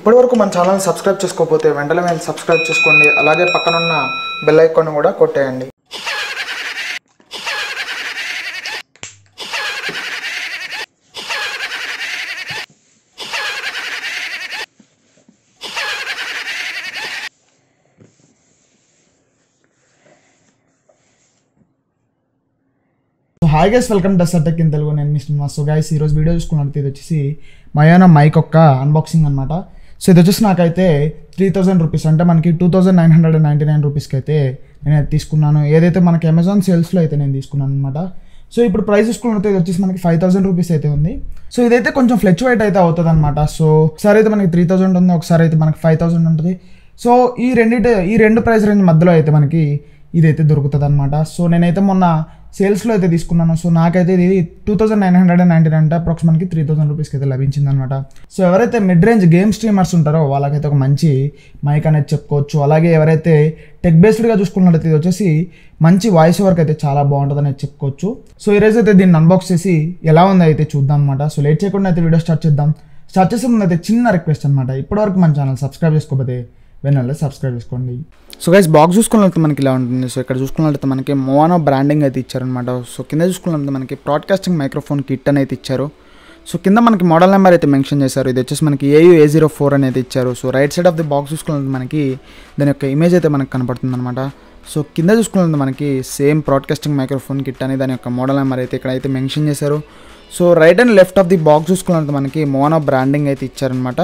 ఇప్పటివరకు మన channel subscribe చేసుకోకపోతే వెంటనే వెళ్ళి సబ్స్క్రైబ్ చేసుకోండి అలాగే పక్కనున్న బెల్ ఐకాన్ కూడా కొట్టేయండి so hi guys welcome to Sartech in Telugu నేను మిస్టర్ మాస్ సో గైస్ ఈరోజు వీడియో చూసుకున్నట్టు ఇది వచ్చేసి మయోనా మైక్ యొక్క అన్బాక్సింగ్ అనమాట సో ఇది వచ్చేసి నాకైతే త్రీ థౌజండ్ రూపీస్ అంటే మనకి two thousand nine hundred ninety nine రూపీస్కి అయితే నేను అది తీసుకున్నాను ఏదైతే మనకి అమెజాన్ సేల్స్లో అయితే నేను తీసుకున్నాను అనమాట సో ఇప్పుడు ప్రైస్ చూసుకున్నట్టు ఇది వచ్చేసి మనకి ఫైవ్ థౌసండ్ రూపీస్ అయితే ఉంది సో ఇదైతే కొంచెం ఫ్లెక్చువేట్ అయితే అవుతుంది అనమాట సో ఒకసారి అయితే మనకి త్రీ థౌసండ్ ఉంది ఒకసారి అయితే మనకి ఫైవ్ థౌసండ్ ఉంటుంది సో ఈ రెండింటి ఈ రెండు ప్రైస్ రేంజ్ మధ్యలో అయితే మనకి ఇదైతే దొరుకుతుంది అనమాట సో నేనైతే మొన్న సేల్స్లో అయితే తీసుకున్నాను సో నాకైతే ఇది two thousand nine hundred and ninety అంటే అప్రాక్స్ మనకి త్రీ థౌసండ్ రూపీస్కి అయితే లభించింది అనమాట సో ఎవరైతే మిడ్ రేంజ్ గేమ్ స్ట్రీమర్స్ ఉంటారో వాళ్ళకైతే ఒక మంచి మైక్ అనేది చెప్పుకోవచ్చు అలాగే ఎవరైతే టెక్ బేస్డ్గా చూసుకున్నట్లయితే ఇది వచ్చేసి మంచి వాయిస్ ఓవర్కి అయితే చాలా బాగుంటుంది అనేది చెప్పుకోవచ్చు సో ఈరోజు అయితే దీన్ని అన్బాక్స్ చేసి ఎలా ఉందో అయితే చూద్దాం అనమాట సో లేట్ చేయకుండా అయితే వీడియో స్టార్ట్ చేద్దాం స్టార్ట్ చేసే ముందు అయితే చిన్న రిక్వెస్ట్ అనమాట ఇప్పటివరకు మన ఛానల్ సబ్స్క్రైబ్ చేసుకోకపోతే వెనల్లా సబ్స్క్రైబ్ చేసుకోండి సో గైస్ బాక్స్ చూసుకున్నట్టు మనకి ఇలా ఉంటుంది సో ఇక్కడ చూసుకున్నట్లయితే మనకి మోనో బ్రాండింగ్ అయితే ఇచ్చారనమాట సో కింద చూసుకున్నట్టు మనకి బ్రాడ్కాస్టింగ్ మైక్రోఫోన్ కిట్ అనేది ఇచ్చారు సో కింద మనకి మోడల్ నెంబర్ అయితే మెన్షన్ చేశారు ఇది వచ్చేసి మనకి ఏయూ ఏ జీరో ఫోర్ అనేది ఇచ్చారు so right side of the box చూసుకున్నట్టు మనకి దాని యొక్క ఇమేజ్ అయితే మనకు కనపడుతుంది అనమాట సో కింద చూసుకున్నట్టు మనకి సేమ్ బ్రాడ్కాస్టింగ్ మైక్రోఫోన్ కిట్ అని దాని యొక్క మోడల్ నెంబర్ అయితే ఇక్కడ అయితే మెన్షన్ చేశారు so right and left of the box చూసుకున్నట్టు మనకి మోనో బ్రాండింగ్ అయితే ఇచ్చారనమాట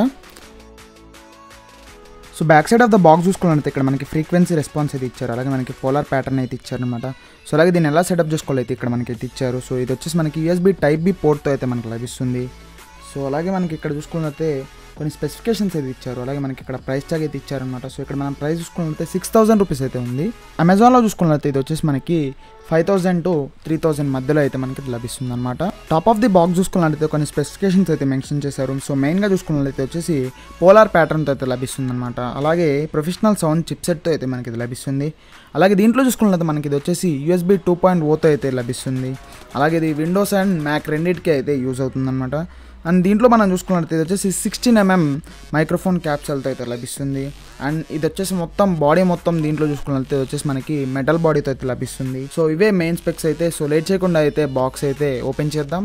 so back side of the box చూసుకున్నట్లయితే ఇక్కడ మనకి ఫ్రీక్వెన్సీ రెస్పాన్స్ అయితే ఇచ్చారు అలాగే మనకి పోలార్ ప్యాటర్న్ అయితే ఇచ్చారు అనమాట సో అలాగే దీన్ని ఎలా సెటప్ చేసుకోవాలైతే ఇక్కడ మనకి అయితే ఇచ్చారు సో ఇది వచ్చేసి మనకి యూఎస్బీ టైప్ బి పోర్ట్తో అయితే మనకి లభిస్తుంది సో అలాగే మనకి ఇక్కడ చూసుకున్నట్లయితే కొన్ని స్పెసిఫికేషన్స్ అయితే ఇచ్చారు అలాగే మనకి ఇక్కడ ప్రైస్ ట్యాగ్ అయితే ఇచ్చారనమాట సో ఇక్కడ మనం ప్రైస్ చూసుకున్నట్లయితే సిక్స్ థౌసండ్ రూపీస్ అయితే ఉంది అమెజాన్లో చూసుకున్నట్లయితే ఇది వచ్చేసి మనకి five thousand to three thousand మధ్యలో అయితే మనకి లభిస్తుంది అనమాట టాప్ ఆఫ్ ది బాక్స్ చూసుకున్నట్లయితే కొన్ని స్పెసిఫికేషన్స్ అయితే మెన్షన్ చేశారు సో మెయిన్గా చూసుకున్నట్లయితే వచ్చేసి పోలార్ ప్యాటర్న్తో అయితే లభిస్తుంది అనమాట అలాగే ప్రొఫెషనల్ సౌండ్ చిప్సెట్తో అయితే మనకి ఇది లభిస్తుంది అలాగే దీంట్లో చూసుకున్నట్లయితే మనకి ఇది వచ్చేసి యూఎస్బీ టూ పాయింట్ ఓతో అయితే లభిస్తుంది అలాగే ఇది విండోస్ అండ్ మ్యాక్ రెండింటికి అయితే యూజ్ అవుతుందన్నమాట అండ్ దీంట్లో మనం చూసుకున్నట్లయితే ఇది వచ్చేసి సిక్స్టీన్ ఎంఎం మైక్రోఫోన్ క్యాప్సల్తో అయితే లభిస్తుంది అండ్ ఇది వచ్చేసి మొత్తం బాడీ మొత్తం దీంట్లో చూసుకున్నట్లయితే ఇది వచ్చేసి మనకి మెటల్ బాడీతో అయితే లభిస్తుంది సో ఇవే మెయిన్ స్పెక్స్ అయితే సో లేట్ చేయకుండా అయితే బాక్స్ అయితే ఓపెన్ చేద్దాం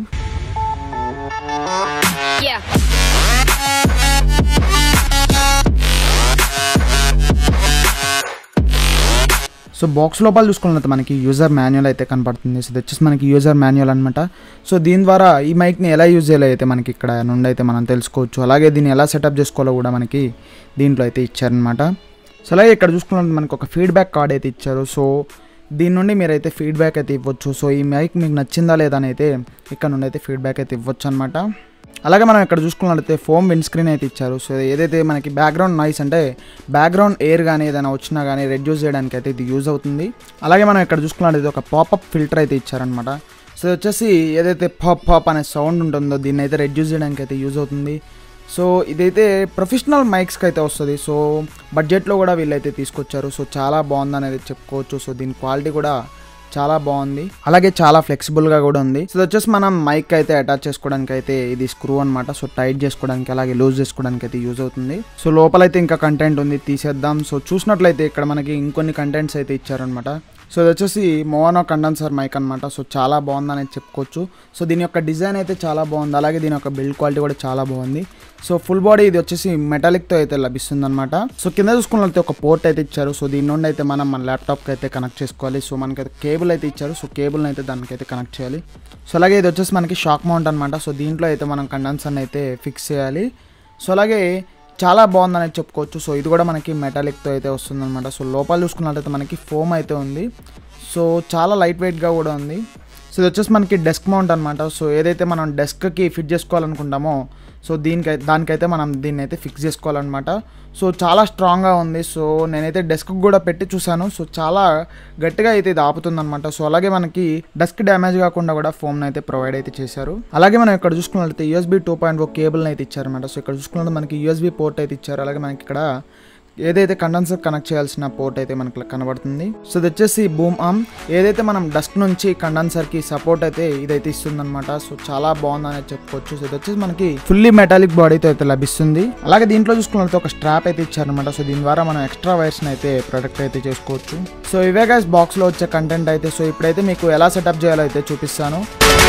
Yeah. సో బాక్స్ లోపల చూసుకున్నట్లయితే మనకి యూజర్ మాన్యువల్ అయితే కనపడుతుంది సో ఇది వచ్చేసి మనకి యూజర్ మాన్యువల్ అనమాట సో దీని ద్వారా ఈ మైక్ని ఎలా యూజ్ చేయాలో అయితే మనకి ఇక్కడ నుండి అయితే మనం తెలుసుకోవచ్చు అలాగే దీన్ని ఎలా సెటప్ చేసుకోవాలో కూడా మనకి దీంట్లో అయితే ఇచ్చారనమాట సో అలాగే ఇక్కడ చూసుకున్నట్టు మనకి ఒక ఫీడ్బ్యాక్ కార్డ్ అయితే ఇచ్చారు సో దీని నుండి మీరైతే ఫీడ్బ్యాక్ అయితే ఇవ్వచ్చు సో ఈ మైక్ మీకు నచ్చిందా లేదా అని అయితే ఇక్కడ నుండి అయితే ఫీడ్బ్యాక్ అయితే ఇవ్వచ్చు అనమాట అలాగే మనం ఇక్కడ చూసుకున్నట్లయితే ఫోమ్ విండ్ స్క్రీన్ అయితే ఇచ్చారు సో ఏదైతే మనకి బ్యాక్గ్రౌండ్ నాయిస్ అంటే బ్యాక్గ్రౌండ్ ఎయిర్ కానీ ఏదైనా వచ్చినా కానీ రెడ్యూస్ చేయడానికి అయితే ఇది యూజ్ అవుతుంది అలాగే మనం ఇక్కడ చూసుకున్నట్లయితే ఒక పాపప్ ఫిల్టర్ అయితే ఇచ్చారనమాట సో ఇది వచ్చేసి ఏదైతే పాప్ పాప్ అనే సౌండ్ ఉంటుందో దీన్ని అయితే రెడ్యూస్ చేయడానికి అయితే యూజ్ అవుతుంది సో ఇదైతే ప్రొఫెషనల్ మైక్స్కి అయితే వస్తుంది సో బడ్జెట్లో కూడా వీళ్ళైతే తీసుకొచ్చారు సో చాలా బాగుంది అనేది చెప్పుకోవచ్చు సో దీని క్వాలిటీ కూడా చాలా బాగుంది అలాగే చాలా ఫ్లెక్సిబుల్గా కూడా ఉంది సో ఇది వచ్చేసి మనం మైక్ అయితే అటాచ్ చేసుకోవడానికి అయితే ఇది స్క్రూ అనమాట సో టైట్ చేసుకోవడానికి అలాగే లూజ్ చేసుకోవడానికి అయితే యూజ్ అవుతుంది సో లోపలైతే ఇంకా కంటెంట్ ఉంది తీసేద్దాం సో చూసినట్లయితే ఇక్కడ మనకి ఇంకొన్ని కంటెంట్స్ అయితే ఇచ్చారనమాట సో ఇది వచ్చేసి మోనో కండెన్సర్ మైక్ అనమాట సో చాలా బాగుందని చెప్పుకోవచ్చు సో దీని యొక్క డిజైన్ అయితే చాలా బాగుంది అలాగే దీని యొక్క బిల్డ్ క్వాలిటీ కూడా చాలా బాగుంది సో ఫుల్ బాడీ ఇది వచ్చేసి మెటాలిక్తో అయితే లభిస్తుంది అనమాట సో కింద చూసుకున్నట్లయితే ఒక పోర్ట్ అయితే ఇచ్చారు సో దీని నుండి అయితే మనం మన ల్యాప్టాప్కి అయితే కనెక్ట్ చేసుకోవాలి సో మనకైతే కేబుల్ అయితే ఇచ్చారు సో కేబుల్ని అయితే దానికైతే కనెక్ట్ చేయాలి సో అలాగే ఇది వచ్చేసి మనకి షాక్ మౌంట్ అనమాట సో దీంట్లో అయితే మనం కండెన్సర్ని అయితే ఫిక్స్ చేయాలి సో అలాగే చాలా బాగుందని చెప్పుకోవచ్చు సో ఇది కూడా మనకి మెటాలిక్తో అయితే వస్తుందన్నమాట సో లోపల చూసుకున్నట్లయితే మనకి ఫోమ్ అయితే ఉంది సో చాలా లైట్ వెయిట్గా కూడా ఉంది సో ఇది వచ్చేసి మనకి డెస్క్ మౌంట్ అనమాట సో ఏదైతే మనం డెస్క్కి ఫిట్ చేసుకోవాలనుకుంటామో సో దీనికైతే దానికైతే మనం దీన్ని అయితే ఫిక్స్ చేసుకోవాలన్నమాట సో చాలా స్ట్రాంగ్గా ఉంది సో నేనైతే డెస్క్ కూడా పెట్టి చూశాను సో చాలా గట్టిగా అయితే ఇది ఆపుతుందన్నమాట సో అలాగే మనకి డెస్క్ డ్యామేజ్ కాకుండా కూడా ఫోన్ అయితే ప్రొవైడ్ అయితే చేశారు అలాగే మనం ఇక్కడ చూసుకున్నట్లయితే యూఎస్బీ టూ పాయింట్ ఓ కేబుల్ని అయితే ఇచ్చారన్నమాట సో ఇక్కడ చూసుకున్నట్టు మనకి యూఎస్బీ పోర్ట్ అయితే ఇచ్చారు అలాగే మనకి ఇక్కడ ఏదైతే కండెన్సర్ కనెక్ట్ చేయాల్సిన పోర్ట్ అయితే మనకి ఇలా కనబడుతుంది సో ఇది వచ్చేసి బూమ్ ఆర్మ్ ఏదైతే మనం డస్క్ నుంచి కండెన్సర్ కి సపోర్ట్ అయితే ఇదైతే ఇస్తుంది అనమాట సో చాలా బాగుందని చెప్పుకోవచ్చు సో ఇది వచ్చేసి మనకి ఫుల్లీ మెటాలిక్ బాడీతో అయితే లభిస్తుంది అలాగే దీంట్లో చూసుకున్నట్లయితే ఒక స్ట్రాప్ అయితే ఇచ్చారనమాట సో దీని ద్వారా మనం ఎక్స్ట్రా వైర్స్ అయితే ప్రొడక్ట్ అయితే చేసుకోవచ్చు సో ఇవే గైస్ బాక్స్ లో వచ్చే కంటెంట్ అయితే సో ఇప్పుడైతే మీకు ఎలా సెటప్ చేయాలో అయితే చూపిస్తాను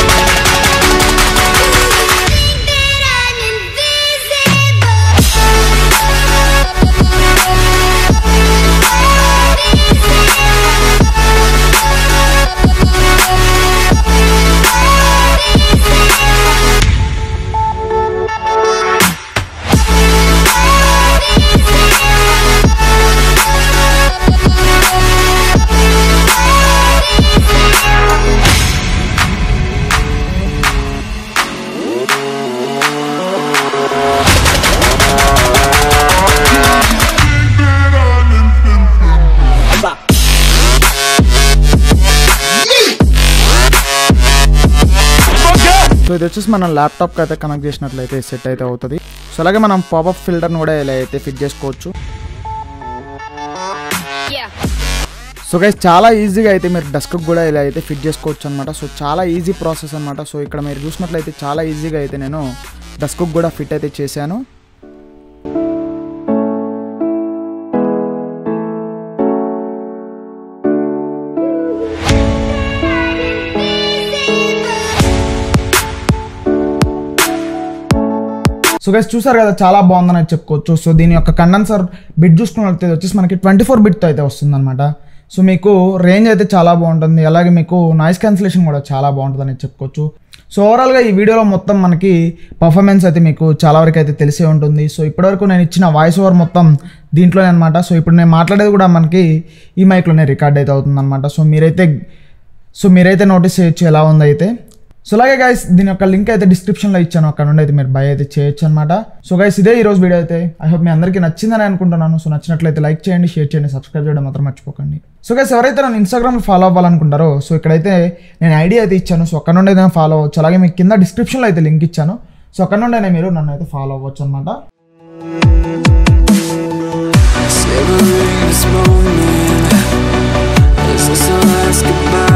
సో ఇది వచ్చేసి మనం ల్యాప్టాప్కి అయితే కనెక్ట్ చేసినట్లయితే సెట్ అయితే అవుతుంది సో అలాగే మనం పాపప్ ఫిల్టర్ని కూడా ఇలా అయితే ఫిట్ చేసుకోవచ్చు Yeah. సో గైస్ చాలా ఈజీగా అయితే మీరు డెస్క్ కూడా ఇలా అయితే ఫిట్ చేసుకోవచ్చు అనమాట సో చాలా ఈజీ ప్రాసెస్ అనమాట సో ఇక్కడ మీరు చూసినట్లయితే చాలా ఈజీగా అయితే నేను డెస్క్ కూడా ఫిట్ అయితే చేశాను సో గైస్ చూసారు కదా చాలా బాగుందని చెప్పుకోవచ్చు సో దీని యొక్క కండెన్సర్ బిట్ చూసుకున్నట్లయితే ఇది వచ్చేసి మనకి ట్వంటీ ఫోర్ బిట్తో అయితే వస్తుందన్నమాట సో మీకు రేంజ్ అయితే చాలా బాగుంటుంది అలాగే మీకు నాయిస్ క్యాన్సిలేషన్ కూడా చాలా బాగుంటుందని చెప్పుకోవచ్చు సో ఓవరాల్గా ఈ వీడియోలో మొత్తం మనకి పర్ఫార్మెన్స్ అయితే మీకు చాలా వరకు అయితే తెలిసే ఉంటుంది సో ఇప్పటివరకు నేను ఇచ్చిన వాయిస్ ఓవర్ మొత్తం దీంట్లోనే అనమాట సో ఇప్పుడు నేను మాట్లాడేది కూడా మనకి ఈ మైక్లోనే రికార్డ్ అయితే అవుతుందన్నమాట సో మీరైతే సో మీరైతే నోటీస్ చేయొచ్చు ఎలా ఉంది అయితే సో అలాగే గైస్ దీని యొక్క లింక్ అయితే డిస్క్రిప్షన్లో ఇచ్చాను అక్కడ నుండి అయితే మీరు బై అయితే చేయొచ్చు అనమాట సో గైస్ ఇదే ఈ రోజు వీడియో అయితే ఐ హోప్ మీ అందరికీ నచ్చిందని అనుకుంటున్నాను సో నచ్చినట్లయితే లైక్ చేయండి షేర్ చేయండి సబ్స్క్రైబ్ చేయడం మాత్రం మర్చిపోకండి సో గైస్ ఎవరైతే నన్ను ఇన్స్టాగ్రామ్లో ఫాలో అవ్వాలనుకుంటారో సో ఇక్కడైతే నేను ఐడియా అయితే ఇచ్చాను సో అక్కడ నుండి అయితే ఫాలో అవ్వచ్చు అలాగే మీకు కింద డిస్క్రిప్షన్లో అయితే లింక్ ఇచ్చాను సో అక్కడ నుండి అయినా మీరు నన్ను అయితే ఫాలో అవ్వచ్చు అనమాట Savoring this moment. Is this our last goodbye?